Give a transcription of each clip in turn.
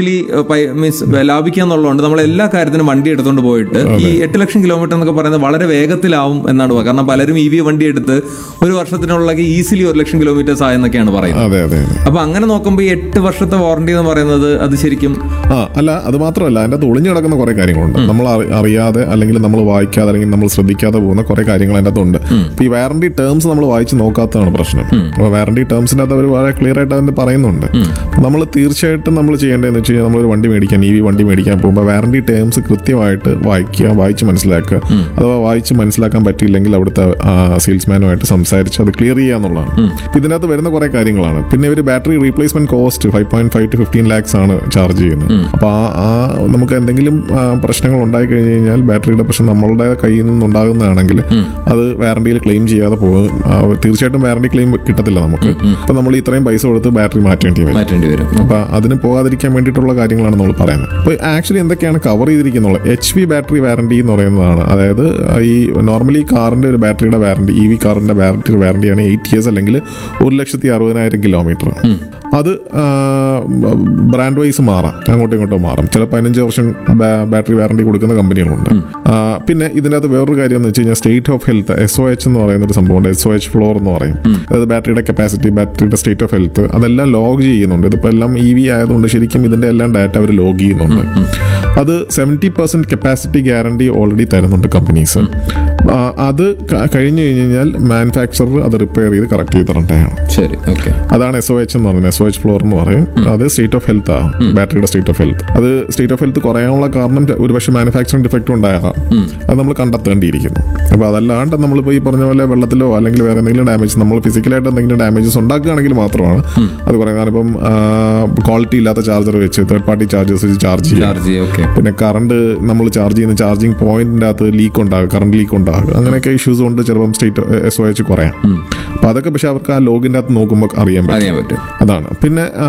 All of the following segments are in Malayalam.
ഈസിലി മീൻസ് ലാഭിക്കുക എന്നുള്ളതുകൊണ്ട് നമ്മൾ എല്ലാ കാര്യത്തിനും വണ്ടി എടുത്തുകൊണ്ട് പോയിട്ട് ഈ എട്ട് ലക്ഷം കിലോമീറ്റർ എന്നൊക്കെ പറയുന്നത് വളരെ വേഗത്തിലാവും എന്നാണ് പറയുക കാരണം പലരും ഇ വി വണ്ടി എടുത്ത് ഒരു വർഷത്തിനുള്ള ഈസിലി ഒരു ലക്ഷം കിലോമീറ്റേഴ്സ് ആയെന്നൊക്കെയാണ് പറയുന്നത് അതെ അതെ അതെ അപ്പൊ അങ്ങനെ നോക്കുമ്പോൾ ഈ എട്ട് വർഷത്തെ വാറണ്ടി എന്ന് പറയുന്നത് അത് ശരിക്കും ആ അല്ല അത് മാത്രമല്ല അതിൻ്റെ അകത്ത് ഒളിഞ്ഞു കിടക്കുന്ന കുറെ കാര്യങ്ങളുണ്ട് നമ്മൾ അറി- അറിയാതെ അല്ലെങ്കിൽ നമ്മൾ വായിക്കാതെ അല്ലെങ്കിൽ നമ്മൾ ശ്രദ്ധിക്കാതെ പോകുന്ന കുറെ കാര്യങ്ങൾ അതിൻ്റെ അകത്തുണ്ട് ഇപ്പൊ ഈ വാറണ്ടി ടേംസ് നമ്മൾ വായിച്ച് നോക്കാത്തതാണ് പ്രശ്നം അപ്പോൾ വാറണ്ടി ടേംസിൻ്റെ അകത്ത് അവർ വളരെ ക്ലിയർ ആയിട്ട് അതിന് പറയുന്നുണ്ട് നമ്മൾ തീർച്ചയായിട്ടും നമ്മൾ ചെയ്യേണ്ടതെന്ന് വെച്ച് കഴിഞ്ഞാൽ നമ്മളൊരു വണ്ടി മേടിക്കാൻ ഈ വണ്ടി മേടിക്കാൻ പോകുമ്പോൾ വാറണ്ടി ടേംസ് കൃത്യമായിട്ട് വായിക്കുക വായിച്ച് മനസ്സിലാക്കുക അഥവാ വായിച്ച് മനസ്സിലാക്കാൻ പറ്റിയില്ലെങ്കിൽ അവിടുത്തെ സെയിൽസ്മാനുമായിട്ട് സംസാരിച്ച് അത് ക്ലിയർ ചെയ്യുക എന്നുള്ളതാണ് ഇപ്പൊ ഇതിനകത്ത് വരുന്ന കുറെ കാര്യങ്ങളാണ് പിന്നെ ഇവർ battery replacement cost five point five to fifteen lakhs ആണ് ചാർജ് ചെയ്യുന്നത് അപ്പൊ ആ ആ നമുക്ക് എന്തെങ്കിലും ആ, പ്രശ്നങ്ങൾ ഉണ്ടായി കഴിഞ്ഞ് കഴിഞ്ഞാൽ ബാറ്ററിയുടെ പ്രശ്നം നമ്മളുടെ കയ്യിൽ നിന്നുണ്ടാകുന്നതാണെങ്കിൽ അത് വാറണ്ടിയിൽ ക്ലെയിം ചെയ്യാതെ പോകും ആ, തീർച്ചയായിട്ടും വാറണ്ടി ക്ലെയിം കിട്ടത്തില്ല നമുക്ക് അപ്പൊ നമ്മൾ ഇത്രയും പൈസ കൊടുത്ത് ബാറ്ററി മാറ്റേണ്ടി വരും മാറ്റേണ്ടി വരും അപ്പൊ അതിന് പോകാതിരിക്കാൻ വേണ്ടിയിട്ടുള്ള കാര്യങ്ങളാണ് നമ്മൾ പറയുന്നത് അപ്പോൾ ആക്ച്വലി എന്തൊക്കെയാണ് കവർ ചെയ്തിരിക്കുന്നത് എച്ച് വി ബാറ്ററി വാറണ്ടി എന്ന് പറയുന്നതാണ് അതായത് ഈ നോർമലി കാറിന്റെ ഒരു ബാറ്ററിയുടെ വാറണ്ടി ഇ വി കാറിന്റെ ബാറ്ററി വാറണ്ടിയാണ് എയ്റ്റ് ഇയേഴ്സ് അല്ലെങ്കിൽ ഒരു ലക്ഷത്തി അറുപതിനായിരം കിലോമീറ്റർ അത് ബ്രാൻഡ് വൈസ് മാറാം അങ്ങോട്ടും ഇങ്ങോട്ടും മാറാം ചില പതിനഞ്ച് വർഷം ബാ- ബാറ്ററി വാറണ്ടി കൊടുക്കുന്ന കമ്പനികളുണ്ട് ആ, പിന്നെ ഇതിനകത്ത് വേറൊരു കാര്യം എന്ന് വെച്ച് കഴിഞ്ഞാൽ state of health S O H എന്ന് പറയുന്ന ഒരു സംഭവമുണ്ട് എസ് ഒ എച്ച് ഫ്ലോർ എന്ന് പറയും അതായത് ബാറ്ററിയുടെ കപ്പാസിറ്റി ബാറ്ററിയുടെ സ്റ്റേറ്റ് ഓഫ് ഹെൽത്ത് അതെല്ലാം ലോഗ് ചെയ്യുന്നുണ്ട് ഇതിപ്പോൾ എല്ലാം ഇ വി ആയതുകൊണ്ട് ശരിക്കും ഇതിന്റെ എല്ലാം ഡാറ്റ അവർ ലോഗ് ചെയ്യുന്നുണ്ട് അത് seventy percent capacity guarantee already തരുന്നുണ്ട് കമ്പനീസ് അത് ക- കഴിഞ്ഞു കഴിഞ്ഞ് കഴിഞ്ഞാൽ മാനുഫാക്ചറർ അത് റിപ്പയർ ചെയ്ത് കറക്റ്റ് ചെയ്ത് തരേണ്ടതാണ് ശരി ഓക്കെ അതാണ് എസ് ഒ എച്ച് എന്ന് പറയുന്നത് എസ് ഒ എച്ച് ഫ്ലോർ എന്ന് പറയും അത് സ്റ്റേറ്റ് ഓഫ് ഹെൽത്ത് ആണ് ബാറ്ററിയുടെ സ്റ്റേറ്റ് ഓഫ് ഹെൽത്ത് അത് സ്റ്റേറ്റ് ഓഫ് ഹെൽത്ത് കുറയാനുള്ള കാരണം ഒരുപക്ഷെ മാനുഫാക്ചറിംഗ് ഡിഫക്റ്റ് ഉണ്ടാകാം അത് നമ്മൾ കണ്ടെത്തേണ്ടിയിരിക്കുന്നു അപ്പോൾ അതല്ലാണ്ട് നമ്മളിപ്പോൾ ഈ പറഞ്ഞ പോലെ വെള്ളത്തിലോ അല്ലെങ്കിൽ വേറെ എന്തെങ്കിലും ഡാമേജ് നമ്മൾ ഫിസിക്കലായിട്ട് എന്തെങ്കിലും ഡാമേജസ് ഉണ്ടാക്കുകയാണെങ്കിൽ മാത്രമാണ് അത് കുറേ കാരണം ഇപ്പം ക്വാളിറ്റി ഇല്ലാത്ത ചാർജർ വെച്ച് തേർഡ് പാർട്ടി ചാർജേഴ്സ് വെച്ച് ചാർജ് ചെയ്യാം ചാർജ് ഓക്കെ പിന്നെ കറണ്ട് നമ്മൾ ചാർജ് ചെയ്യുന്ന ചാർജിങ് പോയിന്റിന്റെ അകത്ത് ലീക്ക് ഉണ്ടാകും കറണ്ട് ലീക്ക് ഉണ്ടാകും അങ്ങനെയൊക്കെ ഇഷ്യൂസ് കൊണ്ട് ചിലപ്പം സ്റ്റേറ്റ് എസ് ഒ എച്ച് കുറയാം അപ്പൊ അതൊക്കെ പക്ഷെ അവർക്ക് ആ ലോഗിന്റെ അകത്ത് നോക്കുമ്പോൾ അറിയാൻ പറ്റും അറിയാൻ പറ്റും അതാണ് പിന്നെ ആ,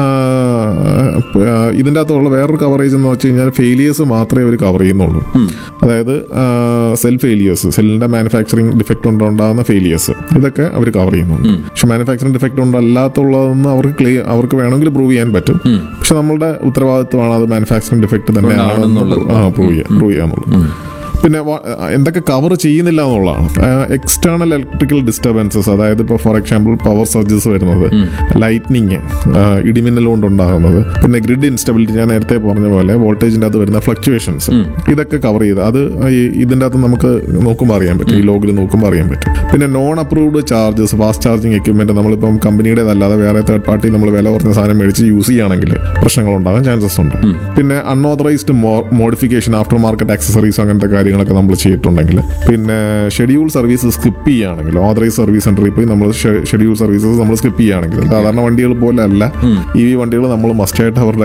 ആ, ഇതിന്റെ അകത്തുള്ള വേറൊരു കവറേജ് എന്ന് വെച്ച് കഴിഞ്ഞാൽ ഫെയിലിയേഴ്സ് മാത്രമേ അവർ കവർ ചെയ്യുന്നുള്ളൂ അതായത് സെൽ ഫെയിലിയേഴ്സ് സെല്ലിന്റെ മാനുഫാക്ചറിങ് ഡിഫക്റ്റ് കൊണ്ടുണ്ടാകുന്ന ഫെയിലിയേഴ്സ് ഇതൊക്കെ അവർ കവർ ചെയ്യുന്നുണ്ട് പക്ഷെ മാനുഫാക്ചറിങ് ഡിഫക്റ്റ് കൊണ്ടല്ലാത്തുള്ളതെന്ന് അവർക്ക് ക്ലിയർ അവർക്ക് വേണമെങ്കിൽ പ്രൂവ് ചെയ്യാൻ പറ്റും പക്ഷെ നമ്മളുടെ ഉത്തരവാദിത്വമാണ് അത് മാനുഫാക്ചറിങ് ഡിഫക്റ്റ് തന്നെയാണെന്ന് പ്രൂവ് ചെയ്യാൻ പ്രൂവ് ചെയ്യാന്നുള്ളത് പിന്നെ വ- എന്തൊക്കെ കവർ ചെയ്യുന്നില്ല എന്നുള്ളതാണ് എക്സ്റ്റേണൽ ഇലക്ട്രിക്കൽ ഡിസ്റ്റർബൻസസ് അതായത് ഇപ്പോൾ ഫോർ എക്സാമ്പിൾ പവർ സർജസ് വരുന്നത് ലൈറ്റ്നിങ് ഇടിമിന്നൽ കൊണ്ടുണ്ടാകുന്നത് പിന്നെ ഗ്രിഡ് ഇൻസ്റ്റബിലിറ്റി ഞാൻ നേരത്തെ പറഞ്ഞ പോലെ വോൾട്ടേജിന്റെ അകത്ത് വരുന്ന ഫ്ലക്ച്വേഷൻസ് ഇതൊക്കെ കവർ ചെയ്ത് അത് ഈ ഇതിന്റെ അകത്ത് നമുക്ക് നോക്കുമ്പോൾ അറിയാൻ പറ്റും ഈ ലോഗിൽ നോക്കുമ്പോൾ അറിയാൻ പറ്റും പിന്നെ non approved charges fast charging equipment നമ്മളിപ്പം കമ്പനിയുടേതല്ലാതെ വേറെ തേർഡ് പാർട്ടി നമ്മൾ വില കുറഞ്ഞ സാധനം മേടിച്ച് യൂസ് ചെയ്യുകയാണെങ്കിൽ പ്രശ്നങ്ങൾ ഉണ്ടാകാൻ ചാൻസസ് ഉണ്ട് പിന്നെ unauthorised modification after market accessories അങ്ങനത്തെ കാര്യങ്ങളൊക്കെ നമ്മൾ ചെയ്തിട്ടുണ്ടെങ്കിൽ പിന്നെ ഷെഡ്യൂൾ സർവീസ് സ്കിപ്പ് ചെയ്യുകയാണെങ്കിൽ ഓതറൈസ് സർവീസ് സെന്ററിൽ പോയി നമ്മൾ ഷെഡ്യൂൾ സർവീസസ് നമ്മൾ സ്കിപ്പ് ചെയ്യുകയാണെങ്കിൽ സാധാരണ വണ്ടികൾ പോലെ അല്ല ഇ വി വണ്ടികൾ നമ്മൾ മസ്റ്റായിട്ട് അവരുടെ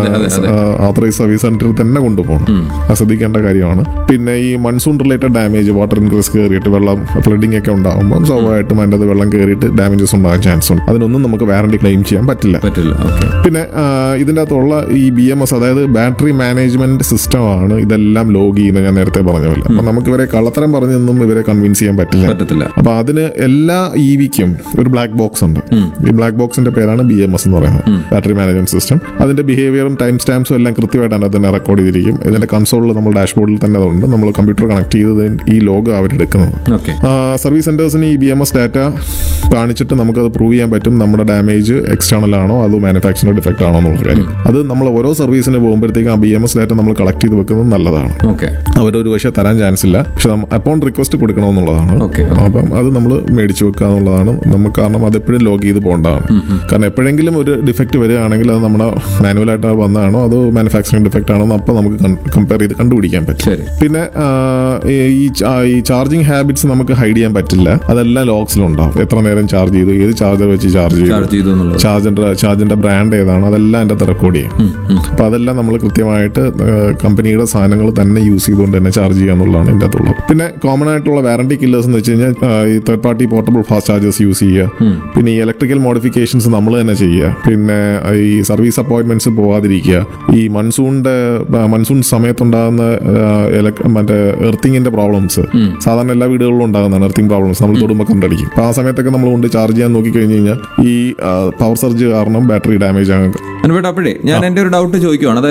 ഓതറൈസ് സർവീസ് സെന്ററിൽ തന്നെ കൊണ്ടുപോകണം അത് ശ്രദ്ധിക്കേണ്ട കാര്യമാണ് പിന്നെ ഈ monsoon related damage water increase കയറിയിട്ട് വെള്ളം ഫ്ലഡിംഗ് ഒക്കെ ഉണ്ടാകുമ്പോൾ സ്വാഭാവികമായിട്ടും അതിൻ്റെ അത് വെള്ളം കയറിയിട്ട് ഡാമേജസ് ഉണ്ടാകാൻ ചാൻസ് ഉണ്ട് അതിനൊന്നും നമുക്ക് വാറണ്ടി ക്ലെയിം ചെയ്യാൻ പറ്റില്ല പറ്റില്ല ഓക്കെ പിന്നെ ആ, ഇതിൻ്റെ അകത്തുള്ള ഈ ബി എം എസ് അതായത് ബാറ്ററി മാനേജ്മെന്റ് സിസ്റ്റമാണ് ഇതെല്ലാം ലോഗ് ചെയ്യുന്നത് ഞാൻ നേരത്തെ പറഞ്ഞ പോലെ അപ്പൊ നമുക്ക് ഇവരെ കള്ളത്തരം പറഞ്ഞൊന്നും ഇവരെ കൺവിൻസ് ചെയ്യാൻ പറ്റില്ല പറ്റത്തില്ല അപ്പൊ അതിന് എല്ലാ ഇ വിക്കും ഒരു ബ്ലാക്ക് ബോക്സ് ഉണ്ട് ഈ ബ്ലാക്ക് ബോക്സിന്റെ പേരാണ് ബി എം എസ് എന്ന് പറയുന്നത് ബാറ്ററി മാനേജ്മെന്റ് സിസ്റ്റം അതിന്റെ ബിഹേവിയറും ടൈം സ്റ്റാമ്പ്സും എല്ലാം കൃത്യമായിട്ട് അതിനകത്ത് തന്നെ റെക്കോർഡ് ചെയ്തിരിക്കും ഇതിന്റെ കൺസോളിൽ നമ്മൾ ഡാഷ്ബോർഡിൽ തന്നെ അതുണ്ട് നമ്മൾ കമ്പ്യൂട്ടർ കണക്ട് ചെയ്ത് ഈ ലോഗ് അവരെടുക്കുന്നത് ഓക്കെ സർവീസ് സെന്റേഴ്സിന് ഈ ബി എം എസ് ഡാറ്റ കാണിച്ചിട്ട് നമുക്കത് പ്രൂവ് ചെയ്യാൻ പറ്റും നമ്മുടെ ഡാമേജ് എക്സ്റ്റേണൽ ആണോ അതോ മാനുഫാക്ചറിംഗ് ഡിഫക്റ്റ് ആണോ എന്നുള്ള കാര്യം അത് നമ്മൾ ഓരോ സർവീസിന് പോകുമ്പോഴത്തേക്കും ആ ബി എം എസ് ഡാറ്റ നമ്മൾ കളക്ട് ചെയ്ത് വെക്കുന്നത് നല്ലതാണ് ഓക്കെ അവരൊരു പക്ഷേ തരാൻ ചാൻസ് ഇല്ല പക്ഷെ അപ്പോൺ റിക്വസ്റ്റ് കൊടുക്കണമെന്നുള്ളതാണ് ഓക്കെ അപ്പം അത് നമ്മൾ മേടിച്ചു വെക്കുക എന്നുള്ളതാണ് നമുക്ക് കാരണം അത് എപ്പോഴും ലോഗ് ചെയ്ത് പോകേണ്ടതാണ് കാരണം എപ്പോഴെങ്കിലും ഒരു ഡിഫക്റ്റ് വരികയാണെങ്കിൽ അത് നമ്മുടെ മാനുവലായിട്ട് വന്നതാണോ അതോ മാനുഫാക്ചറിംഗ് ഡിഫക്റ്റ് ആണോ എന്ന് അപ്പം നമുക്ക് കമ്പയർ ചെയ്ത് കണ്ടുപിടിക്കാൻ പറ്റും ശരി പിന്നെ ആ, ഈ- ഈ ചാ- ഈ ചാർജിങ് ഹാബിറ്റ്സ് നമുക്ക് ഹൈഡ് ചെയ്യാൻ പറ്റില്ല അതെല്ലാം ലോക്സിലുണ്ടാവും എത്ര നേരം ചാർജ് ചെയ്തു ഏത് ചാർജർ വെച്ച് ചാർജ് ചെയ്തു ചാർജ് ചെയ്തു എന്നുള്ളത് ചാർജിന്റെ ചാർജിന്റെ ബ്രാൻഡ് ഏതാണ് അതെല്ലാം എൻ്റെ അകത്ത് റെക്കോർഡ് ചെയ്യും അപ്പൊ അതെല്ലാം നമ്മൾ കൃത്യമായിട്ട് കമ്പനിയുടെ സാധനങ്ങൾ തന്നെ യൂസ് ചെയ്തുകൊണ്ട് തന്നെ ചാർജ് ചെയ്യുക എന്നുള്ളതാണ് എൻ്റെ അകത്തുള്ളത് പിന്നെ കോമൺ ആയിട്ടുള്ള വാറണ്ടി കില്ലേഴ്സ് എന്ന് വെച്ച് കഴിഞ്ഞാൽ ആ, ഈ third party portable fast chargers use ചെയ്യുക പിന്നെ ഈ ഇലക്ട്രിക്കൽ മോഡിഫിക്കേഷൻസ് നമ്മൾ തന്നെ ചെയ്യുക പിന്നെ ഈ സർവീസ് അപ്പോയിന്റ്മെന്റ്സ് പോവാതിരിക്കുക ഈ മൺസൂണിന്റെ മൺസൂൺ സമയത്തുണ്ടാകുന്ന ആ, elec- മറ്റേ എർത്തിങ്ങിന്റെ പ്രോബ്ലംസ് സാധാരണ എല്ലാ വീടുകളിലും ഉണ്ടാകുന്നതാണ് എർത്തിങ് പ്രോബ്ലംസ് നമ്മൾ തൊടുമ്പോൾ കണ്ടടിക്കും അപ്പൊ ആ സമയത്തൊക്കെ നമ്മൾ കൊണ്ട് ചാർജ് ചെയ്യാൻ നോക്കി കഴിഞ്ഞ് കഴിഞ്ഞാൽ ഈ പവർ സർജ് കാരണം ബാറ്ററി ഡാമേജ് ആകാൻ അനുപേട്ട അപ്പോഴേ ഞാൻ എന്റെ ഒരു ഡൗട്ട് ചോദിക്കുവാണ് അതായത്